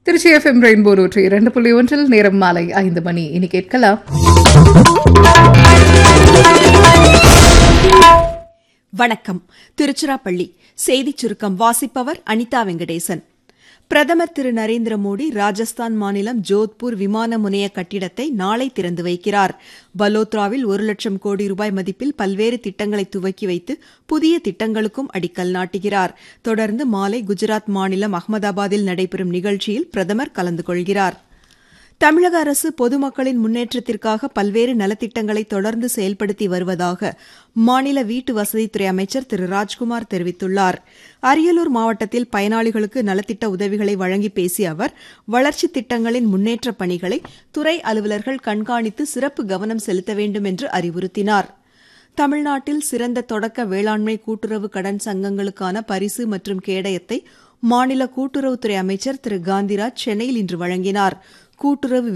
Trichy FM rainbow நூற்றி இரண்டு புள்ளி ஒன்றில் நேரம் மாலை ஐந்து மணி இனி கேட்கலாம் வணக்கம் திருச்சிராப்பள்ளி செய்திச் சுருக்கம் வாசிப்பவர் அனிதா வெங்கடேசன் பிரதமர் திரு நரேந்திர மோடி ராஜஸ்தான் மாநிலம் ஜோத்பூர் விமான முனைய கட்டிடத்தை நாளை திறந்து வைக்கிறார் பலோத்ராவில் ஒரு லட்சம் கோடி ரூபாய் மதிப்பில் பல்வேறு திட்டங்களை துவக்கி வைத்து புதிய திட்டங்களுக்கும் அடிக்கல் நாட்டுகிறார் தொடர்ந்து மாலை குஜராத் மாநிலம் அகமதாபாத்தில் நடைபெறும் நிகழ்ச்சியில் பிரதமர் கலந்து கொள்கிறார் தமிழக அரசு பொதுமக்களின் முன்னேற்றத்திற்காக பல்வேறு நலத்திட்டங்களை தொடர்ந்து செயல்படுத்தி வருவதாக மாநில வீட்டு வசதித்துறை அமைச்சர் திரு ராஜ்குமார் தெரிவித்துள்ளார் அரியலூர் மாவட்டத்தில் பயனாளிகளுக்கு நலத்திட்ட உதவிகளை வழங்கி பேசிய அவர் வளர்ச்சித் திட்டங்களின் முன்னேற்றப் பணிகளை துறை அலுவலர்கள் கண்காணித்து சிறப்பு கவனம் செலுத்த வேண்டும் என்று அறிவுறுத்தினார் தமிழ்நாட்டில் சிறந்த தொடக்க வேளாண்மை கூட்டுறவு கடன் சங்கங்களுக்கான பரிசு மற்றும் கேடயத்தை மாநில கூட்டுறவுத்துறை அமைச்சர் திரு காந்திராஜ் சென்னையில் இன்று வழங்கினார் கூட்டுறவு